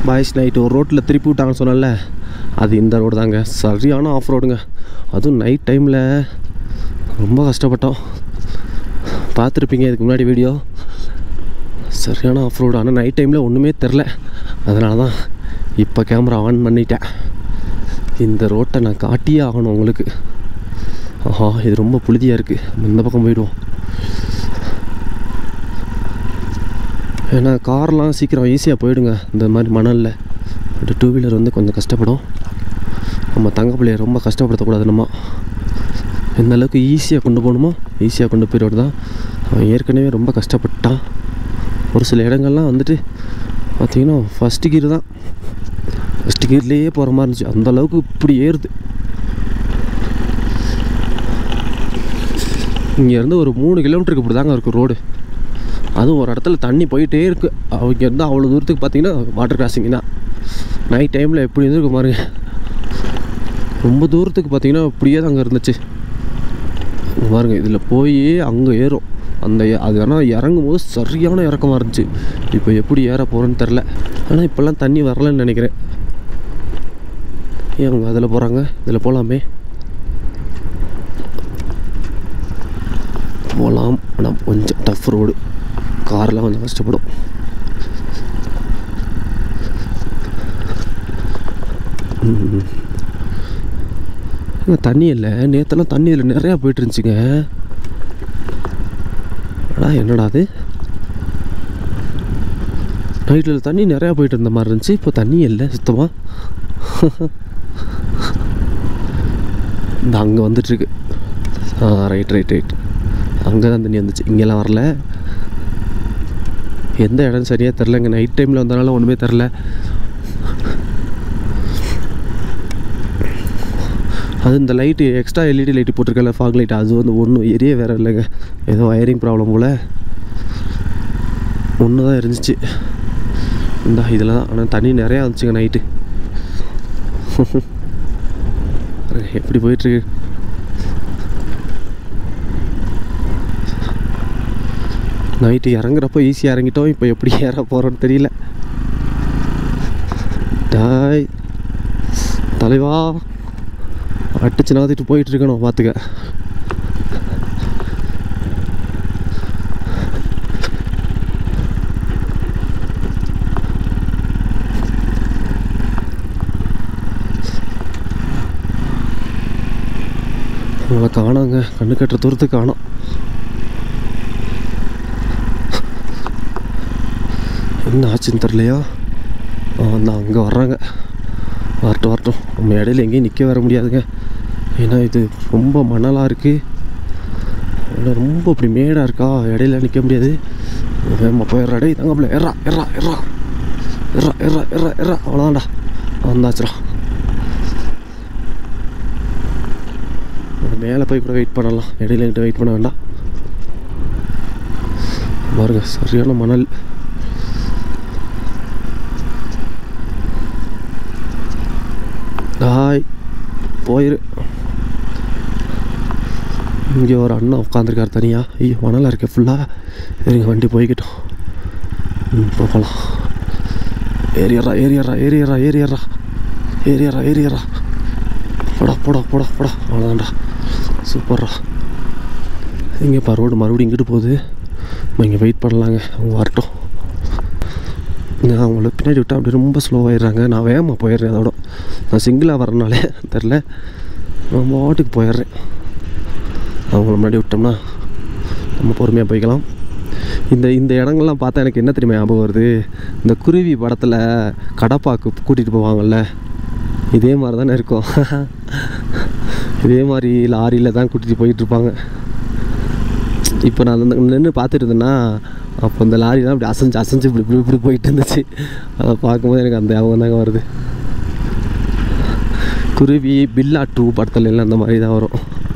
Boys night ஒரு ரோட்டில் திருப்பி விட்டாங்கன்னு சொன்னல அது இந்த ரோடு தாங்க சரியான ஆஃப் ரோடுங்க அதுவும் நைட் டைமில் ரொம்ப கஷ்டப்பட்டோம் பார்த்துருப்பீங்க இதுக்கு முன்னாடி வீடியோ சரியான ஆஃப் ரோடு ஆனால் நைட் டைமில் ஒன்றுமே தெரில அதனால தான் இப்போ கேமரா ஆன் பண்ணிட்டேன் இந்த ரோட்டை நான் காட்டியே ஆகணும் உங்களுக்கு ஆஹா இது ரொம்ப புழுதியாக இருக்குது நம்ம இந்த பக்கம் போயிடுவோம் ஏன்னா கார்லாம் சீக்கிரம் ஈஸியாக போயிடுங்க இந்த மாதிரி மணலில் பட் டூ வீலர் வந்து கொஞ்சம் கஷ்டப்படும் நம்ம தங்க பிள்ளைய ரொம்ப கஷ்டப்படுத்தக்கூடாது நம்ம எந்த அளவுக்கு ஈஸியாக கொண்டு போகணுமோ ஈஸியாக கொண்டு போயிடுவது தான் அவன் ஏற்கனவே ரொம்ப கஷ்டப்பட்டான் ஒரு சில இடங்கள்லாம் வந்துட்டு பார்த்தீங்கன்னா ஃபஸ்ட்டு கீர் தான் ஃபஸ்ட்டு கீர்லேயே போகிற மாதிரி இருந்துச்சு அந்த அளவுக்கு இப்படி ஏறுது இங்கேருந்து ஒரு மூணு கிலோமீட்டருக்கு இப்படி தாங்க இருக்கும் ரோடு அதுவும் ஒரு இடத்துல தண்ணி போயிட்டே இருக்குது அவங்க இருந்து அவ்வளோ தூரத்துக்கு பார்த்தீங்கன்னா வாட்டர் கிராசிங் தான் நைட் டைமில் எப்படி இருந்திருக்கு பாருங்க ரொம்ப தூரத்துக்கு பார்த்தீங்கன்னா இப்படியே தான் அங்கே இருந்துச்சு இங்க பாருங்க இதில் போய் அங்கே ஏறும் அந்த எ- அது ஆனால் இறங்கும் போது சரியான இறக்கமாக இருந்துச்சு இப்போ எப்படி ஏற போகிறோன்னு தெரில ஆனால் இப்போல்லாம் தண்ணி வரலன்னு நினைக்கிறேன் ஏன் அவங்க அதில் போகிறாங்க இதில் போகலாமே போகலாம் ஆனால் கொஞ்சம் டஃப் ரோடு கார்லாம் கொஞ்சம் கஷ்டப்படும் ம். இங்க தண்ணி இல்லை நேற்றெல்லாம் தண்ணி இதில் நிறையா போயிட்டு இருந்துச்சுங்க அடா என்னடா அது நைட்டில் தண்ணி நிறையா போயிட்டு இருந்த மாதிரி இருந்துச்சு இப்போ தண்ணி இல்லை சுத்தமாக இந்த அங்கே வந்துட்டுருக்கு ஆ ரைட் ரைட் ரைட் அங்கே தான் தண்ணி வந்துச்சு இங்கெல்லாம் வரல எந்த இடம் சரியாக தெரிலங்க நைட் டைமில் வந்தனால ஒன்றுமே தெரில அது இந்த லைட்டு எக்ஸ்ட்ரா எல்இடி லைட்டு போட்டிருக்கல ஃபாக் லைட் அது வந்து ஒன்றும் எரிய வேற இல்லைங்க ஏதோ வயரிங் ப்ராப்ளம் போல் ஒன்று தான் இருந்துச்சு இந்த இதில் தான் ஆனால் தண்ணி நிறையா வந்துச்சுங்க நைட்டு எப்படி போயிட்டுருக்கு நைட்டு இறங்குறப்போ ஈஸியாக இறங்கிட்டோம் இப்போ எப்படி ஏற போகிறோன்னு தெரியல டாய் தலைவா அடிச்சு நாத்திட்டு போயிட்டு இருக்கணும் பார்த்துக்க உங்களை காணாங்க கண்ணு கட்டுற தூரத்துக்கு காணோம் என்ன ஆச்சுன்னு தெரியலையா அந்த அங்கே வர்றாங்க வரட்டும் வரட்டும் நம்ம இடையில எங்கேயும் நிற்க வர முடியாதுங்க ஏன்னா இது ரொம்ப மணலாக இருக்குது அதில் ரொம்ப இப்படி மேடாக இருக்கா இடையில நிற்க முடியாது வேகமாக போயிடுறா டேய் தங்கப்பில் எறா எறா எறா எறா எறா எறா எறா அவ்வளோதான்டா வந்தாச்சுடா மேலே போய் கூட வெயிட் பண்ணலாம் இடையில என்கிட்ட வெயிட் பண்ண வேண்டாம் பாருங்க சரியான மணல் டாய் போயிரு இங்கே ஒரு அண்ணா உட்காந்துருக்கார் தனியாக ஐயோ மணலாக இருக்கே ஃபுல்லாக சரிங்க வண்டி போய்கிட்டோம் ம் போகலாம் ஏறியறா ஏறியறா ஏறியறா ஏறியறா ஏறியறா ஏறியறா போடா போடா போடா போடா அவ்வளோதான்டா சூப்பர்ரா இங்கேப்பா ரோடு மறுபடியும் இங்கிட்டு போகுது நம்ம இங்கே வெயிட் பண்ணலாங்க அவங்க வரட்டும் நான் அவங்கள பின்னாடி விட்டால் அப்படி ரொம்ப ஸ்லோவாகிடுறாங்க நான் வேகமாக போயிடுறேன் அதோட நான் சிங்கிளாக வரனாலே தெரில நான் பாட்டுக்கு போயிடுறேன் அவங்கள முன்னாடி விட்டோம்னா நம்ம பொறுமையாக போய்க்கலாம் இந்த இந்த இடங்கள்லாம் பார்த்தா எனக்கு என்ன தெரியுமா ஞாபகம் வருது இந்த குருவி படத்தில் கடப்பாக்கு கூட்டிகிட்டு போவாங்கல்ல இதே மாதிரி தானே இருக்கும் இதே மாதிரி லாரியில் தான் கூட்டிகிட்டு போயிட்டு இருப்பாங்க இப்போ நான் அந்த நின்று பார்த்துட்டு இருந்தேன்னா அப்போ இந்த லாரி தான் இப்படி அசைஞ்சு அசைஞ்சு இப்படி இப்படி இப்படி போயிட்டு இருந்துச்சு அதை பார்க்கும்போது எனக்கு அந்த ஞாபகம் தாங்க வருது குருவி பில்லா டூ படத்துல எல்லாம் அந்த மாதிரி தான் வரும்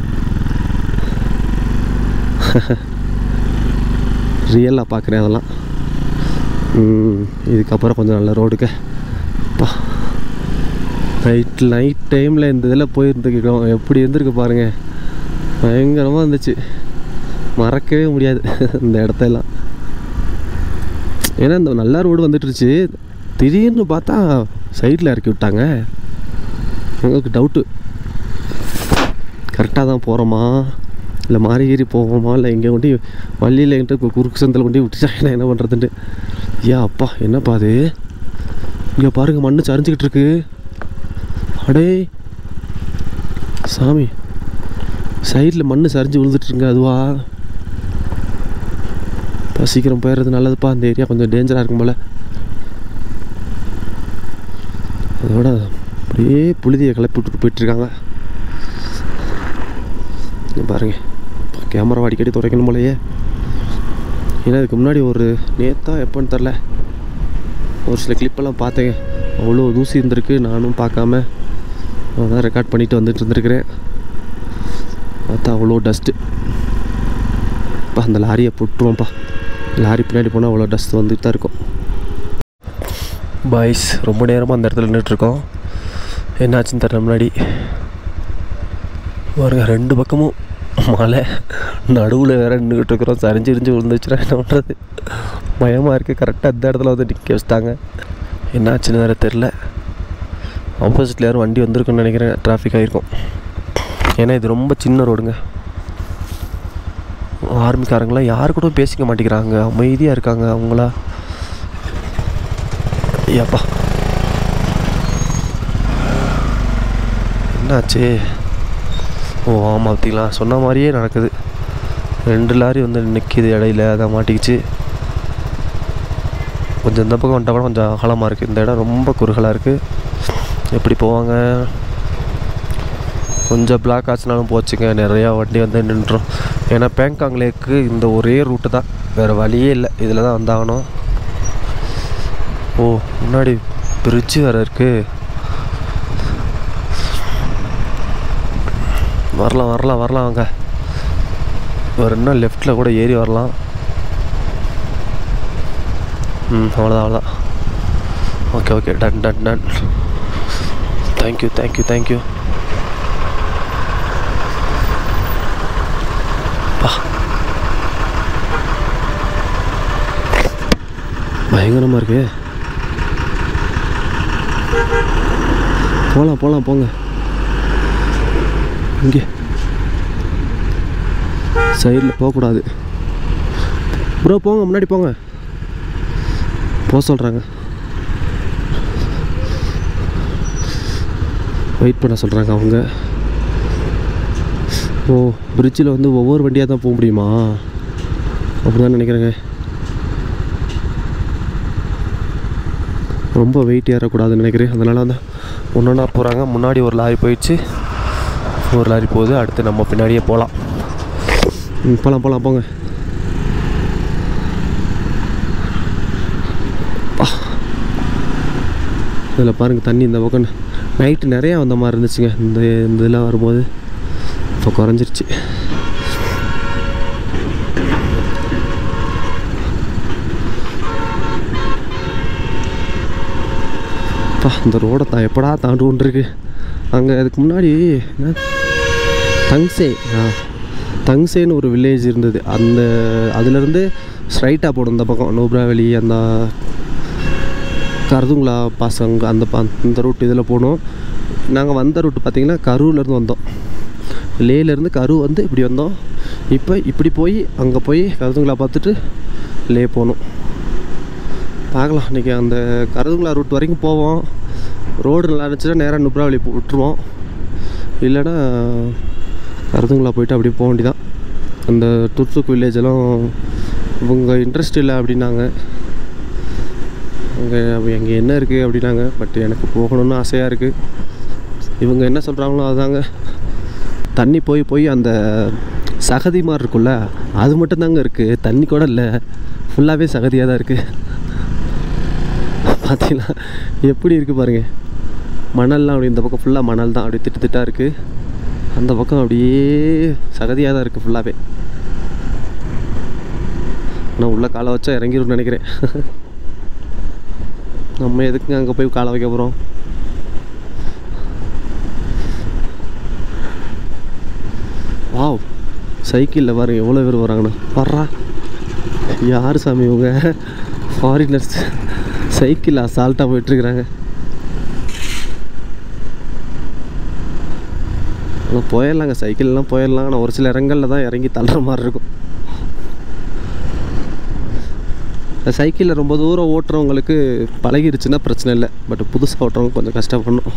ரியலாக பார்க்குறேன் அதெல்லாம் ம், இதுக்கப்புறம் கொஞ்சம் நல்ல ரோடுக்கு பா நைட் நைட் டைமில் இந்த இதில் போயிருந்துக்கிட்டோம் எப்படி இருந்திருக்கு பாருங்கள் பயங்கரமாக இருந்துச்சு மறக்கவே முடியாது இந்த இடத்தெல்லாம் ஏன்னா இந்த நல்ல ரோடு வந்துட்டுருச்சு திடீர்னு பார்த்தா சைடில் இறக்கி விட்டாங்க எங்களுக்கு டவுட்டு கரெக்டாக தான் போகிறோமா இல்லை மாறி ஏறி போவோமா இல்லை எங்கே கொண்டு வள்ளியில் என்கிட்ட கு- குறுக்கு சந்தில் கொண்டு விட்டுட்டாங்க என்ன பண்ணுறதுன்ட்டு ஏன் அப்பா என்னப்பா அது இங்கே பாருங்க மண்ணு சரிஞ்சுக்கிட்டு இருக்கு அடே சாமி சைடில் மண்ணு சரிஞ்சு விழுந்துட்டுருங்க அதுவா இப்போ சீக்கிரம் போயிடுறது நல்லதுப்பா அந்த ஏரியா கொஞ்சம் டேஞ்சராக இருக்கும் போல் அதோட அப்படியே புழுதியை கிளப்பி விட்டுட்டு போயிட்டுருக்காங்க இங்க பாருங்க கேமரா அடிக்கடி துடைக்கணும் போலயே ஏன்னா இதுக்கு முன்னாடி ஒரு நேத்தா எப்போன்னு தெரில ஒரு சில கிளிப்பெல்லாம் பார்த்தேங்க அவ்வளோ தூசி இருந்திருக்கு நானும் பார்க்காம அதான் ரெக்கார்ட் பண்ணிட்டு வந்துட்டு இருந்திருக்கிறேன் பார்த்தா அவ்வளோ டஸ்ட்டு அப்பா அந்த லாரியை போட்டுருவோம்ப்பா லாரி பின்னாடி போனால் அவ்வளோ டஸ்ட் வந்துட்டு தான் இருக்கும் பாய்ஸ் ரொம்ப நேரமாக அந்த இடத்துல நின்றுட்டுருக்கோம் என்னாச்சுன்னு தெரியல முன்னாடி பாருங்க ரெண்டு பக்கமும் மலை நடுவில் வேற நின்றுக்கிட்டு இருக்கிறோம் சரிஞ்சு இரிஞ்சு விழுந்துச்சுன்னா என்ன பண்ணுறது பயமாக இருக்குது கரெக்டாக இந்த இடத்துல வந்து நிற்க வச்சிட்டாங்க என்னாச்சுன்னு வேறு தெரில ஆப்போசிட்டில் யாரும் வண்டி வந்திருக்குன்னு நினைக்கிறேன் டிராஃபிக் ஆகிருக்கும் ஏன்னா இது ரொம்ப சின்ன ரோடுங்க ஆர்மிக்காரங்களாம் யாரு கூட பேசிக்க மாட்டேங்கிறாங்க அமைதியாக இருக்காங்க அவங்களா ஐயாப்பா என்னாச்சு ஓ ஆமாம் பார்த்தீங்களா சொன்ன மாதிரியே நடக்குது ரெண்டு லாரி வந்து நிற்கிது இடையில அதை மாட்டிக்கிச்சு கொஞ்சம் இந்த பக்கம் வந்துட்டா கூட கொஞ்சம் அகலமாக இருக்குது இந்த இடம் ரொம்ப குறுகலாக இருக்குது எப்படி போவாங்க கொஞ்சம் பிளாக் ஆச்சுனாலும் போச்சுங்க நிறையா வண்டி வந்து நின்றோம் ஏன்னா பேங்காங் லேக்கு இந்த ஒரே ரூட்டு தான் வேறு வழியே இல்லை இதில் தான் வந்தாகணும் ஓ முன்னாடி பிரிட்ஜு வேறு இருக்குது வரலாம் வரலாம் வரலாம் வாங்க ஒரு இன்னும் லெஃப்டில் கூட ஏறி வரலாம் ம் அவ்வளோதான் அவ்வளோதான் okay okay done done done thank you thank you thank you பா பயங்கரமாக இருக்கு போகலாம் போகலாம் போங்க இங்கே சைடில் போகக்கூடாது ப்ரோ போங்க முன்னாடி போங்க போக சொல்கிறாங்க வெயிட் பண்ண சொல்கிறாங்க அவங்க ஓ பிரிட்ஜில் வந்து ஒவ்வொரு வண்டியாக தான் போக முடியுமா அப்படி தான் நினைக்கிறேங்க ரொம்ப வெயிட் ஏறக்கூடாதுன்னு நினைக்கிறேன் அதனால வந்து ஒன்றா போகிறாங்க முன்னாடி ஒரு லாரி போயிடுச்சு ஒரு லாரி போகுது அடுத்து நம்ம பின்னாடியே போகலாம் ம் போகலாம் போகலாம் போங்க அப்பா. இதில் பாருங்கள் தண்ணி இந்த பக்கம் நைட்டு நிறையா வந்த மாதிரி இருந்துச்சுங்க இந்த இந்த இதெல்லாம் வரும்போது இப்போ குறைஞ்சிருச்சு அப்பா இந்த ரோடை தான் எப்படா தாண்டுவோன்னு இருக்கு அங்கே அதுக்கு முன்னாடி என்ன தங்சே ஆ தங்சேன்னு ஒரு வில்லேஜ் இருந்தது அந்த அதுலேருந்து ஸ்ட்ரைட்டாக போடும் இந்த பக்கம் நோப்ராவெளி அந்த கருதுங்களா பாசங்க அந்த பா இந்த ரூட் இதில் போனோம் நாங்கள் வந்த ரூட் பார்த்திங்கன்னா கரூர்லேருந்து வந்தோம் லேலேருந்து கரு வந்து இப்படி வந்தோம் இப்போ இப்படி போய் அங்கே போய் கருதுங்களா பார்த்துட்டு லே போகணும் பார்க்கலாம் இன்றைக்கி அந்த கருதுங்களா ரூட் வரைக்கும் போவோம் ரோடு நல்லா இருந்துச்சுன்னா நேராக நுப்ராவளி போ- விட்டுருவோம் இல்லைன்னா கருதுங்களா போயிட்டு அப்படியே போக வேண்டியதான் அந்த துர்சுக் வில்லேஜ் எல்லாம் இவங்க இன்ட்ரெஸ்ட் இல்லை அப்படின்னாங்க அங்கே அங்கே என்ன இருக்குது அப்படின்னாங்க பட் எனக்கு போகணும்னு ஆசையாக இருக்குது இவங்க என்ன சொல்கிறாங்களோ அதாங்க தண்ணி போய் போய் அந்த சகதி மாதிரி இருக்குல்ல அது மட்டும்தாங்க இருக்குது தண்ணி கூட இல்லை ஃபுல்லாகவே சகதியாக தான் இருக்குது பார்த்தீங்களா எப்படி இருக்குது பாருங்கள் மணல்லாம் அப்படி இந்த பக்கம் ஃபுல்லாக மணல் தான் அப்படியே திட்டு திட்டாக இருக்குது அந்த பக்கம் அப்படியே சகதியாக தான் இருக்குது ஃபுல்லாகவே நான் உள்ள காலை வச்சா இறங்கிரும்னு நினைக்கிறேன் நம்ம எதுக்குங்க அங்கே போய் காலை வைக்க போகிறோம் வாவ் சைக்கிளில் பாருங்க எவ்வளோ பேர் வராங்கண்ணா வர்றா யார் சாமி இவங்க ஃபாரினர்ஸ் சைக்கிள் அசால்ட்டாக போயிட்டுருக்குறாங்க ஆனால் போயிடலாங்க சைக்கிள்லாம் போயிடலாம் ஆனால் ஒரு சில இடங்களில் தான் இறங்கி தள்ளுற மாதிரி இருக்கும் சைக்கிளில் ரொம்ப தூரம் ஓட்டுறவங்களுக்கு பழகிருச்சுன்னா பிரச்சனை இல்லை பட் புதுசாக ஓட்டுறவங்க கொஞ்சம் கஷ்டப்படணும்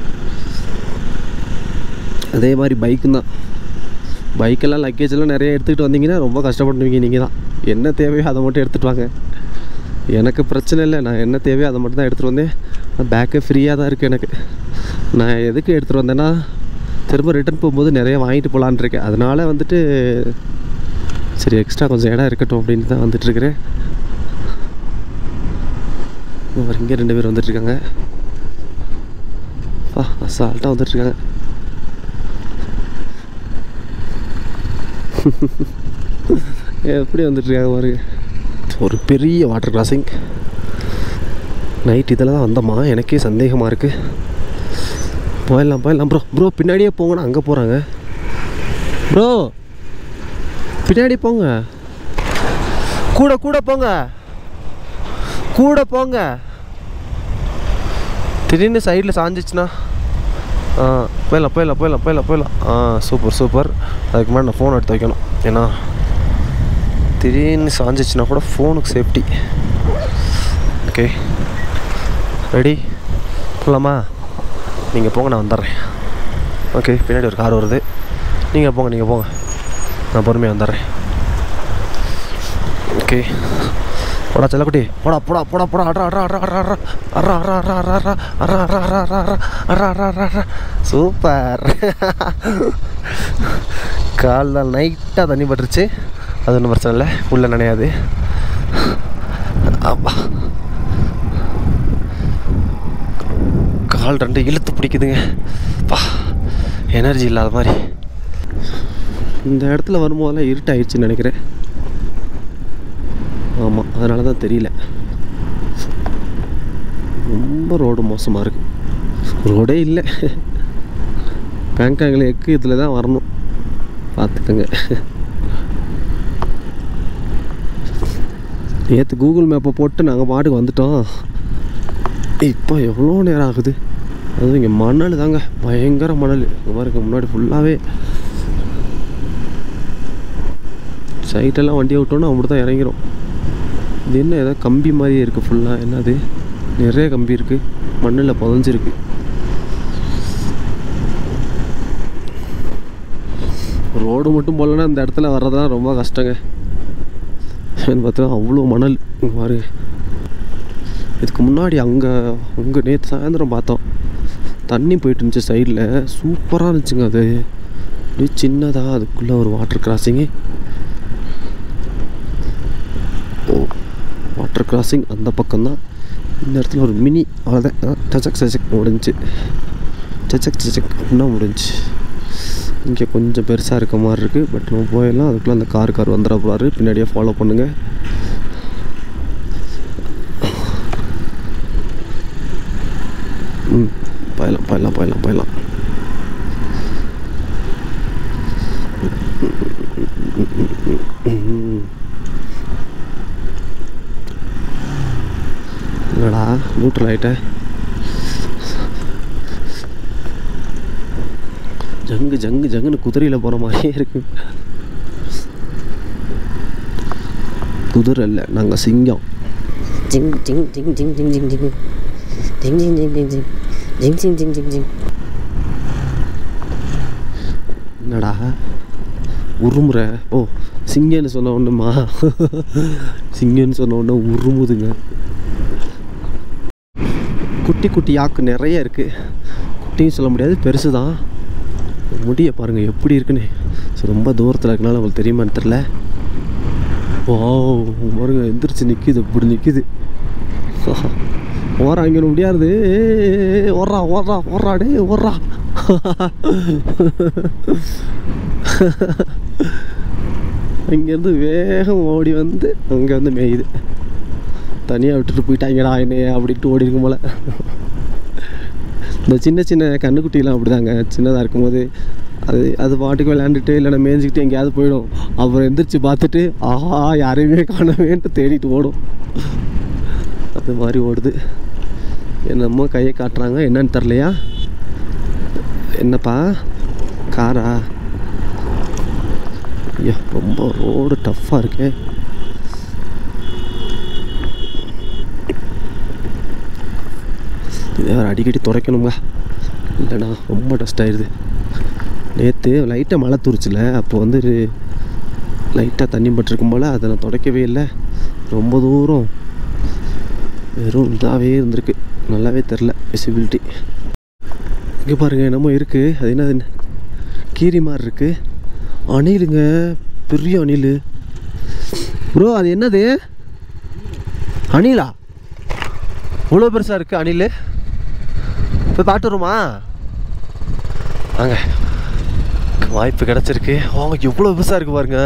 அதே மாதிரி பைக்கும் தான் பைக்கெல்லாம் லக்கேஜ் எல்லாம் நிறைய எடுத்துக்கிட்டு வந்தீங்கன்னா ரொம்ப கஷ்டப்படுவீங்க நீங்கள் தான் என்ன தேவையோ அதை மட்டும் எடுத்துகிட்டு வாங்க எனக்கு பிரச்சனை இல்லை நான் என்ன தேவையோ அதை மட்டும் தான் எடுத்துகிட்டு வந்தேன் பேக்கே ஃப்ரீயாக தான் இருக்குது எனக்கு நான் எதுக்கு எடுத்துகிட்டு வந்தேன்னா திரும்ப ரிட்டர்ன் போகும்போது நிறைய வாங்கிட்டு போகலான்னு இருக்கேன் அதனால் வந்துட்டு சரி எக்ஸ்ட்ரா கொஞ்சம் இடம் இருக்கட்டும் அப்படின்னு தான் வந்துட்டுருக்கிறேன் இங்கே ரெண்டு பேர் வந்துட்டுருக்காங்க ஆ அசால்ட்டாக வந்துட்டுருக்காங்க எப்படி வந்துட்டுருக்காங்க பாருங்க ஒரு பெரிய வாட்டர் கிராசிங் நைட் இதில் தான் வந்தோமா எனக்கே சந்தேகமாக இருக்குது போயிடலாம் போயிடலாம் ப்ரோ ப்ரோ பின்னாடியே போங்கண்ணா அங்கே போகிறாங்க ப்ரோ பின்னாடி போங்க கூட கூட போங்க கூட போங்க திடீர்னு சைடில் சாஞ்சிச்சுன்னா ஆ போயிடலாம் போயிடலாம் போயிடலாம் போயிடலாம் போயிடலாம் ஆ சூப்பர் சூப்பர் அதுக்கு முன்னாடி நான் ஃபோன் எடுத்து வைக்கணும் ஏன்னா திடீர்னு சாஞ்சிச்சுன்னா கூட ஃபோனுக்கு சேஃப்டி ஓகே ரெடி போகலாமா நீங்கள் போங்க நான் வந்துடுறேன் ஓகே பின்னாடி ஒரு கார் வருது நீங்கள் போங்க நீங்கள் போங்க நான் பொறுமையாக வந்துடுறேன் ஓகே போடா செல்லக்குட்டி போடா போடா போடா போடா அட்ரா அட்ரா அட்ரா அட்ரா அட்ரா அட்ரா அட்ரா அட்ரா அட்ரா அட்ரா அட்ரா அட்ரா அட்ரா அட்ரா அட்ரா அட்ரா அட்ரா சூப்பர் காலில் நைட்டாக தண்ணி பட்டுருச்சு அது ஒன்றும் பிரச்சனை இல்லை உள்ளே நினையாது அப்பா கால் ரெண்டு இழுத்து பிடிக்குதுங்க பா எனர்ஜி இல்லாத மாதிரி இந்த இடத்துல வரும்போதெல்லாம் இருட்டாயிடுச்சுன்னு நினைக்கிறேன் ஆமாம் அதனால தான் தெரியல ரொம்ப ரோடு மோசமாக இருக்குது ரோடே இல்லை பேங்காங்கில் எக்கு இதில் தான் வரணும் பார்த்துக்கோங்க நேற்று கூகுள் மேப்பை போட்டு நாங்கள் பாட்டுக்கு வந்துட்டோம் இப்போ எவ்வளோ நேரம் ஆகுது அதுவும் இங்கே மணல் தாங்க பயங்கர மணல் இங்கே பாருங்க முன்னாடி ஃபுல்லாகவே சைட்டெல்லாம் வண்டியை விட்டோன்னா அப்படி தான் இறங்கிரும் இது என்ன ஏதோ கம்பி மாதிரியே இருக்குது ஃபுல்லாக என்னது நிறைய கம்பி இருக்குது மண்ணில் புதஞ்சிருக்கு ரோடு மட்டும் போடலன்னா இந்த இடத்துல வர்றதுலாம் ரொம்ப கஷ்டங்க ஏன்னு பார்த்தா அவ்வளோ மணல் இங்க பாருங்க இதுக்கு முன்னாடி அங்கே அங்கே நேற்று சாயந்தரம் பார்த்தோம் தண்ணி போயிட்டு இருந்துச்சு சைடில் சூப்பராக இருந்துச்சுங்க அது அப்படியே சின்னதாக அதுக்குள்ளே ஒரு வாட்டர் கிராசிங்கு ஓ வாட்டர் கிராசிங் அந்த பக்கம்தான் இந்த இடத்துல ஒரு மினி அவ்வளோதான் டச்சக் சச்சக் முடிஞ்சு சச்சக் சச்சக் அப்படின்னா முடிஞ்சு இங்கே கொஞ்சம் பெருசாக இருக்க மாதிரி இருக்குது பட் நம்ம போயிடலாம் அதுக்குள்ளே அந்த கார் கார் வந்துட போகிறாரு பின்னாடியே ஃபாலோ பண்ணுங்கள் ம் போயிடலாம் போயிடலாம் போயிடலாம் போயிடலாம் என்னடா நியூட்ரல் ஆகிட்ட ஜங்கு ஜங்கு ஜங்குன்னு குதிரையில் போகிற மாதிரியே இருக்கு குதிரை இல்லை நாங்கள் சிங்கம் Ding ding ding ding ding ding ding. Ding ding ding ding ding. Ding ding ding ding ding. என்னடா உருமுற ஓ சிங்கன்னு சொன்ன ஒன்றுமா சிங்கன்னு சொன்ன ஒன்று உருமுதுங்க குட்டி குட்டி யாக்கு நிறைய இருக்குது குட்டியும் சொல்ல முடியாது பெருசு தான் முடிய பாருங்கள் எப்படி இருக்குன்னு ஸோ ரொம்ப தூரத்தில் இருக்கனால உங்களுக்கு தெரியுமான்னு தெரில ஓ பாருங்க எந்திரிச்சு நிற்கிது இப்படி நிற்கிது ஓரா இங்கே முடியாது ஓடுறா ஓடுறா ஓடுறா டே ஓடுறா அங்கேருந்து வேகம் ஓடி வந்து அங்கே வந்து மேயுது தனியாக விட்டுட்டு போயிட்டாங்கடா என்னைய அப்படின்ட்டு ஓடி இருக்கும் போல இந்த சின்ன சின்ன கண்ணுக்குட்டிலாம் அப்படிதாங்க சின்னதாக இருக்கும்போது அது அது பாட்டுக்கு விளையாண்டுட்டு இல்லைன்னா மேய்ஞ்சிக்கிட்டு எங்கேயாவது போயிடும் அப்புறம் எந்திரிச்சு பார்த்துட்டு ஆஹா யாரையுமே காணவேன்ட்டு தேடிட்டு ஓடும் அது மாதிரி ஓடுது என்னமோ கையை காட்டுறாங்க என்னன்னு தெரிலையா என்னப்பா காரா ஐயா ரொம்ப ரோடு டஃப்பாக இருக்கே இதை வேறு அடிக்கடி துடைக்கணுங்க இல்லைண்ணா ரொம்ப டஸ்ட் ஆயிடுது நேற்று லைட்டாக மழை தூரிச்சில அப்போ வந்து லைட்டாக தண்ணி பட்டிருக்கும் போல் அதை நான் துடைக்கவே இல்லை ரொம்ப தூரம் வெறும் இதாகவே இருந்திருக்கு நல்லாவே தெரில விசிபிலிட்டி இங்கே பாருங்கள் என்னமோ இருக்குது அது என்னது கீரி மாதிரி இருக்குது அணிலுங்க பெரிய அணில் ப்ரோ அது என்னது அணிலா இவ்வளோ பெருசாக இருக்குது அணில் போய் பார்த்து வருமா வாங்க வாய்ப்பு கிடச்சிருக்கு அவங்க எவ்வளோ பெருசாக இருக்கு பாருங்க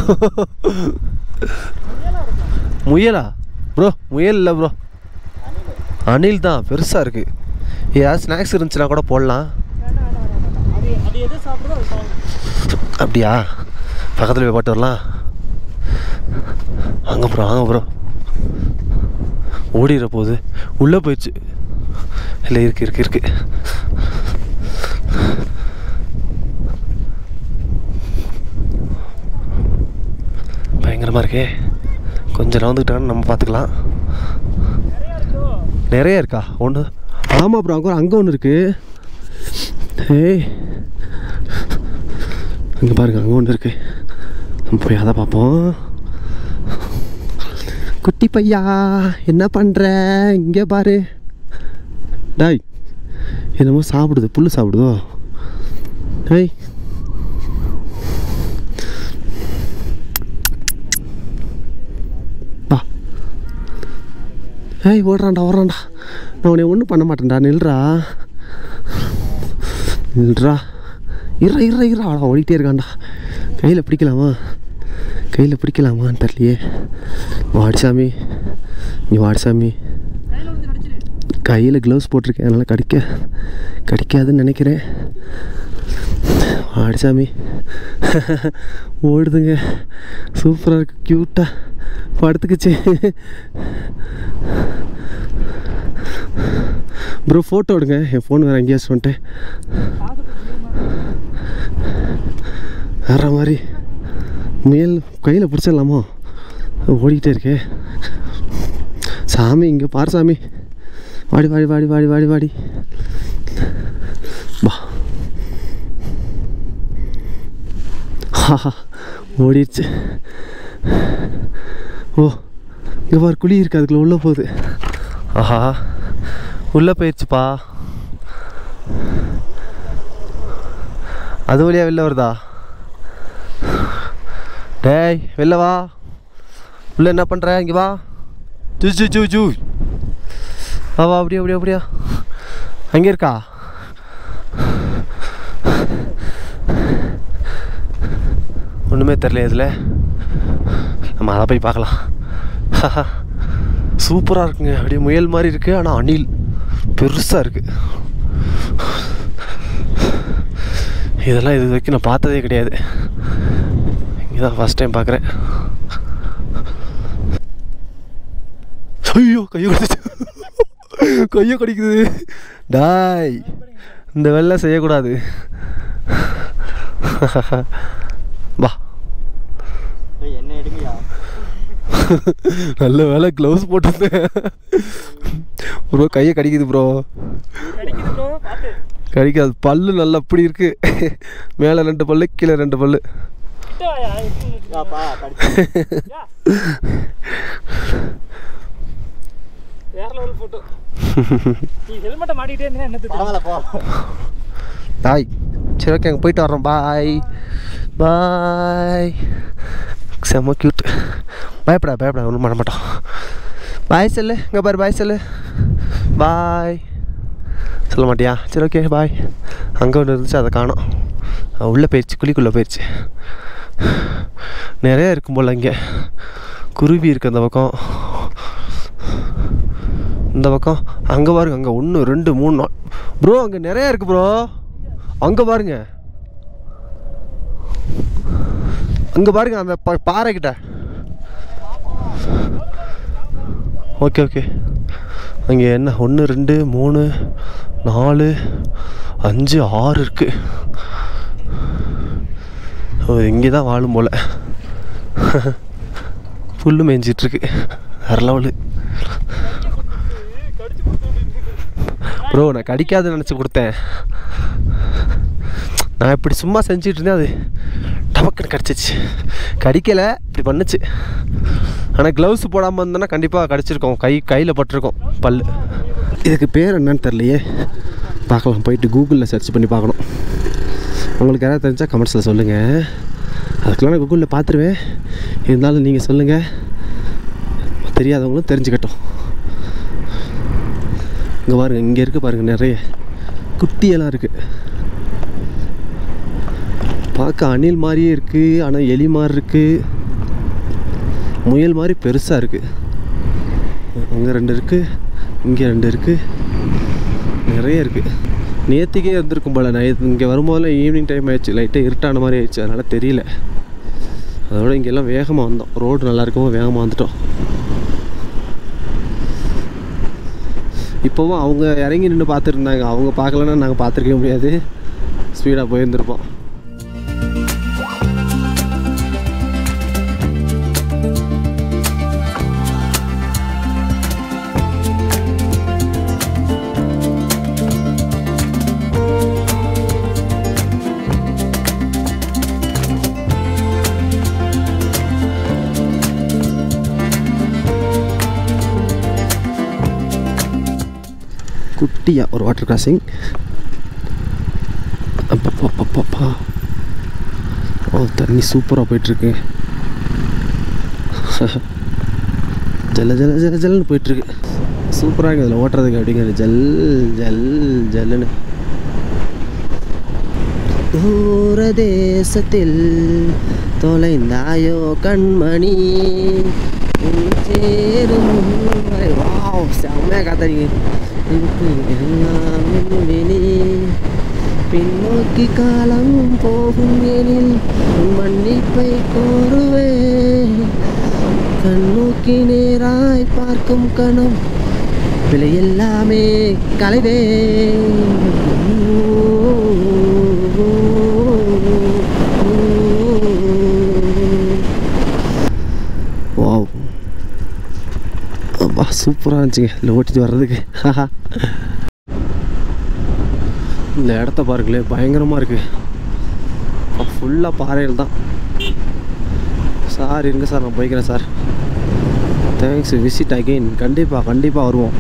முயலா ப்ரோ முயல் இல்லை ப்ரோ அணில் தான் பெருசாக இருக்குது ஏதாவது ஸ்நாக்ஸ் இருந்துச்சுன்னா கூட போடலாம் அது அது எது சாப்பிடுதோ அது சாப்பிடும் அப்படியா பக்கத்தில் போய் பாட்டு வரலாம் வாங்க ப்ரோ வாங்க ப்ரோ ஓடிடுற போகுது உள்ளே போயிடுச்சு இல்லை இருக்கு இருக்கு இருக்கு பயங்கரமாக இருக்கே கொஞ்சம் நவந்துக்கிட்டான்னு நம்ம பார்த்துக்கலாம் நிறைய இருக்கா ஒன்று ஆமாம் ப்ரோ அங்கே அங்கே ஒன்று இருக்கு ஏய் அங்கே பாருங்க அங்கே ஒன்று இருக்கு நம்ம போய் அதை பார்ப்போம் குட்டி பையா என்ன பண்ணுற இங்கே பாரு டாய் என்னமோ சாப்பிடுது புல் சாப்பிடுதோ டேய் வா ஏய் ஓடுறான்டா ஓடுறான்டா நான் உன்னை ஒன்றும் பண்ண மாட்டேன்டா நில்றா நில்றா இறா இறா இறா அவன் ஓடிக்கிட்டே இருக்கான்டா கையில் பிடிக்கலாமா கையில் பிடிக்கலாமான்னு தெரியலையே வாடி சாமி நீ வாடி சாமி கையில் வந்து கடிச்சிரு கையில் க்ளவுஸ் போட்டிருக்கேன் அதனால் கடிக்க கடிக்காதுன்னு நினைக்கிறேன் வாடி சாமி ஓடுதுங்க சூப்பராக இருக்கு க்யூட்டாக படுத்துக்குச்சு ப்ரோ ஃபோட்டோ எடுங்க என் ஃபோன் வேறு எங்கேயாச்சும் வந்துட்டேன் வேற மாதிரி முயல் கையில் பிடிச்சிடலாமா ஓடிக்கிட்டே இருக்கே சாமி இங்கே பாரு சாமி வாடி வாடி வாடி வாடி வாடி வாடி வா ஹாஹா ஓடிடுச்சு ஓ இங்கே பாரு குழி இருக்கு அதுக்குள்ள உள்ளே போகுது ஆஹா உள்ளே போயிடுச்சுப்பா அது வழியா வெளில வருதா டேய் வெளில வா உள்ள என்ன பண்ணுற இங்கே வா ஜூ ஜூ ஜூ ஜூ வா வா அப்படியா அப்படியா அப்படியா அங்கே இருக்கா ஒன்றுமே தெரில இதில் நம்ம அதை போய் பார்க்கலாம் சூப்பராக இருக்குங்க அப்படியே முயல் மாதிரி இருக்குது ஆனால் அணில் பெருசாக இருக்குது இதெல்லாம் இது வரைக்கும் நான் பார்த்ததே கிடையாது இங்கே தான் ஃபஸ்ட் டைம் பார்க்குறேன் ஐயோ கையை கடிச்சு கையை கடிக்குது டாய் இந்த வெள்ளை செய்யக்கூடாது வா என்ன எடுங்கயா நல்ல வேலை க்ளவுஸ் போட்டிருந்தேன் ப்ரோ கையை கடிக்குது ப்ரோ கடிக்குது ப்ரோ பார்த்து கடிக்காது பல்லு நல்லா அப்படி இருக்கு மேலே ரெண்டு பல்லு கீழே ரெண்டு பல்லு கிட்ட வாயா யாப்பா கடிச்சு யா வேற லெவல் போட்டோ நீ ஹெல்மெட்டை மாட்டிக்கிட்டே இருந்தா என்ன பரவாயில்ல போ டாய் சரி ஓகே அங்கே போயிட்டு வரோம் பாய் பாய் செம்ம க்யூட் பயப்படா பயப்படா ஒன்றும் பண்ண மாட்டோம் பாய் சொல்லு இங்கே பாரு பாய் சொல்லு பாய் சொல்ல மாட்டியா சரி ஓகே பாய் அங்கே ஒன்று இருந்துச்சு அதை காணோம் உள்ளே போயிடுச்சு குழிக்குள்ளே போயிடுச்சு நிறைய இருக்கும் போல் இங்கே குருவி இருக்குது அந்த பக்கம் இந்த பக்கம் அங்கே பாருங்க அங்கே ஒன்று ரெண்டு மூணு நாள் ப்ரோ அங்கே நிறைய இருக்குது ப்ரோ அங்கே பாருங்க அங்கே பாருங்க அந்த பா பாறைக்கிட்ட ஓகே ஓகே அங்கே என்ன ஒன்று ரெண்டு மூணு நாலு அஞ்சு ஆறு இருக்குது ஓ இங்கே தான் வாழும் போல் புல்லு மேய்ஞ்சிட்ருக்கு வேற லெவலு ப்ரோ நான் கடிக்காது நினச்சி கொடுத்தேன் நான் இப்படி சும்மா செஞ்சுட்டு இருந்தேன் அது டபக்குன்னு கடிச்சிச்சு கடிக்கலை இப்படி பண்ணுச்சு ஆனால் க்ளவுஸ் போடாமல் இருந்தேன்னா கண்டிப்பாக கடிச்சிருக்கோம் கை கையில் பட்டிருக்கோம் பல் இதுக்கு பேர் என்னன்னு தெரியலையே பார்க்கலாம் போயிட்டு கூகுளில் சர்ச் பண்ணி பார்க்கணும் உங்களுக்கு யாராவது தெரிஞ்சால் கமெண்ட்ஸில் சொல்லுங்கள் அதுக்கெல்லாம் நான் கூகுளில் பார்த்துருவேன் இருந்தாலும் நீங்கள் சொல்லுங்கள் தெரியாதவங்களும் தெரிஞ்சுக்கட்டும் இங்கே பாருங்க இங்கே இருக்குது பாருங்கள் நிறைய குட்டியெல்லாம் இருக்குது பார்க்க அணில் மாதிரியே இருக்குது ஆனால் எலி மாதிரி இருக்குது முயல் மாதிரி பெருசாக இருக்குது அங்கே ரெண்டு இருக்குது இங்கே ரெண்டு இருக்குது நிறைய இருக்குது நேற்றுக்கே இருந்திருக்கும் போல் நான் இங்கே வரும்போதெல்லாம் ஈவினிங் டைம் ஆயிடுச்சு லைட்டாக இருட்டான மாதிரி ஆயிடுச்சு அதனால் தெரியல அதோட இங்கெல்லாம் வேகமாக வந்தோம் ரோடு நல்லா இருக்கவும் வேகமாக வந்துட்டோம் இப்போவும் அவங்க இறங்கி நின்று பார்த்துருந்தாங்க அவங்க பார்க்கலன்னா நாங்கள் பார்த்துருக்க முடியாது ஸ்பீடாக போயிருந்திருப்போம் குட்டியாக ஒரு வாட்டர் கிராசிங் அப்பப்பா ஓ தண்ணி சூப்பராக போயிட்டுருக்கு ஜல ஜல ஜல ஜல்னு போயிட்டுருக்கு சூப்பராக இருக்குது இதில் ஓட்டுறதுக்கு அப்படிங்கிறது ஜல் ஜல் ஜல்லுன்னு தூர தேசத்தில் தொலைந்தாயோ கண்மணி உன் சேரும் வரை. வாவ் செம்மையாக காத்தடிங்க எல்லாம் வெளி பின்னோக்கி காலம் போகும் எனில் உன் மன்னிப்பை கோருவேன் கண்ணோக்கி நேராய் பார்க்கும் கணம் பிழை எல்லாமே கலைவே வாவ் அப்பா சூப்பராக இருந்துச்சுங்க இதில் ஓட்டிட்டு வர்றதுக்கு இந்த இடத்த பாருங்களேன் பயங்கரமாக இருக்குது ஃபுல்லாக பாறைகள் தான் சார் இருங்க சார் நான் போய்க்கிறேன் சார் தேங்க்ஸ் விசிட் அகெயின் கண்டிப்பாக கண்டிப்பாக வருவோம்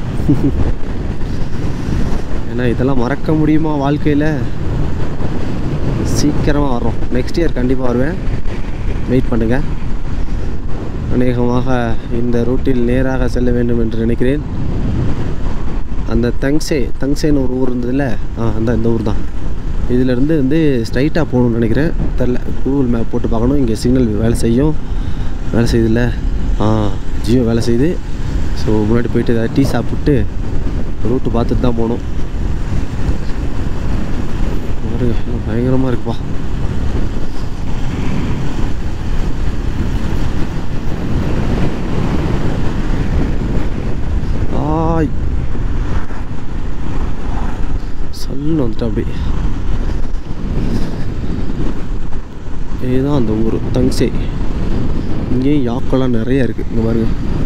ஏன்னா இதெல்லாம் மறக்க முடியுமா வாழ்க்கையில் சீக்கிரமாக வரோம் நெக்ஸ்ட் இயர் கண்டிப்பாக வருவேன் வெயிட் பண்ணுங்கள் அநேகமாக இந்த ரூட்டில் நேராக செல்ல வேண்டும் என்று நினைக்கிறேன் அந்த தங்சே தங்சேன்னு ஒரு ஊர் இருந்ததுல ஆ அந்த இந்த ஊர் தான் இதிலேருந்து வந்து ஸ்ட்ரைட்டாக போகணும்னு நினைக்கிறேன் தெரில கூகுள் மேப் போட்டு பார்க்கணும் இங்கே சிக்னல் வேலை செய்யும் வேலை செய்யுதுல்ல ஆ ஜியோ வேலை செய்யுது ஸோ முன்னாடி போயிட்டு ஏதாவது டீ சாப்பிட்டு ரூட்டு பார்த்துட்டு தான் போகணும் பாருங்க பயங்கரமாக இருக்குப்பா ஆய் சல்லுன்னு வந்துட்டேன் அப்படி இதுதான் அந்த ஊர் தங்சே இங்கேயும் யாக்கெல்லாம் நிறைய இருக்குது இங்கே பாருங்க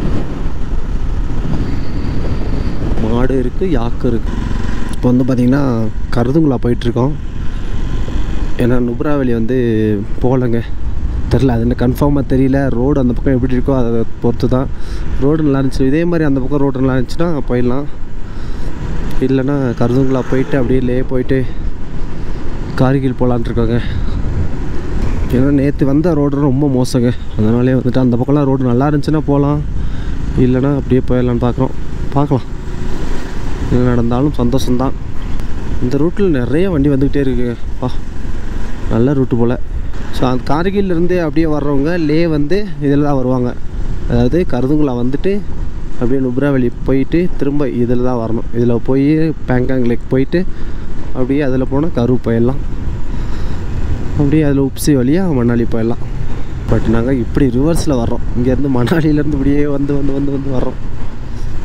மாடு இருக்குது யாக்கு இருக்குது இப்போ வந்து பார்த்திங்கன்னா கருதுங்குளா போயிட்டுருக்கோம் ஏன்னா நுப்ராவெளி வந்து போகலைங்க தெரில அது என்ன கன்ஃபார்மாக தெரியல ரோடு அந்த பக்கம் எப்படி இருக்கோ அதை பொறுத்து தான் ரோடு நல்லா இருந்துச்சு இதே மாதிரி அந்த பக்கம் ரோடு நல்லா இருந்துச்சுன்னா போயிடலாம் இல்லைன்னா கருதுங்குளா போயிட்டு அப்படியே லே போயிட்டு கார்கில் போகலான்ட்டு இருக்கோங்க ஏன்னா நேற்று வந்த ரோடு ரொம்ப மோசங்க அதனாலே வந்துட்டு அந்த பக்கம்லாம் ரோடு நல்லா இருந்துச்சுன்னா போகலாம் இல்லைன்னா அப்படியே போயிடலான்னு பார்க்குறோம் பார்க்கலாம் என்ன நடந்தாலும் சந்தோஷம்தான் இந்த ரூட்டில் நிறைய வண்டி வந்துக்கிட்டே இருக்குங்க பா நல்ல ரூட்டு போல் ஸோ அந்த கார்கில்லேருந்தே அப்படியே வர்றவங்க லே வந்து இதில் தான் வருவாங்க அதாவது கருதுங்குளா வந்துட்டு அப்படியே நுப்ராவெளி போயிட்டு திரும்ப இதில் தான் வரணும் இதில் போய் பேங்காங் லேக் போயிட்டு அப்படியே அதில் போனால் கரு போயிடலாம் அப்படியே அதில் உப்சி வழியாக மணாலி போயிடலாம் பட் நாங்கள் இப்படி ரிவர்ஸில் வர்றோம் இங்கேருந்து மணாலியிலேருந்து இப்படியே வந்து வந்து வந்து வந்து வர்றோம்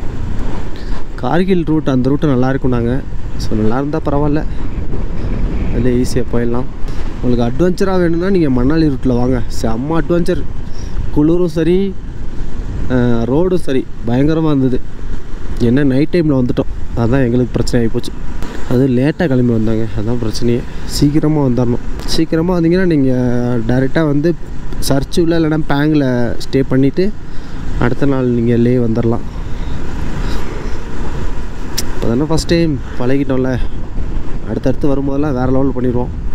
கார்கில் ரூட் அந்த ரூட்டு நல்லா இருக்கும்னாங்க ஸோ நல்லா இருந்தால் பரவாயில்ல அதில் ஈஸியாக போயிடலாம் உங்களுக்கு அட்வென்ச்சராக வேணும்னா நீங்கள் மணாலி ரூட்டில் வாங்க செம்ம அட்வென்ச்சர் குளிரும் சரி ரோடும் சரி பயங்கரமாக இருந்தது என்ன நைட் டைமில் வந்துட்டோம் அதுதான் எங்களுக்கு பிரச்சனை ஆகிப்போச்சு அது லேட்டாக கிளம்பி வந்தாங்க அதுதான் பிரச்சனையே சீக்கிரமாக வந்துடணும் சீக்கிரமாக வந்தீங்கன்னா நீங்கள் டைரெக்டாக வந்து சர்ச்சுவில் இல்லைன்னா பேங்கில் ஸ்டே பண்ணிவிட்டு அடுத்த நாள் நீங்கள் லே வந்துடலாம் இப்போ தானே ஃபஸ்ட் டைம் பழகிட்டோம்ல அடுத்தடுத்து வரும்போதெல்லாம் வேறு லெவல் பண்ணிடுவோம்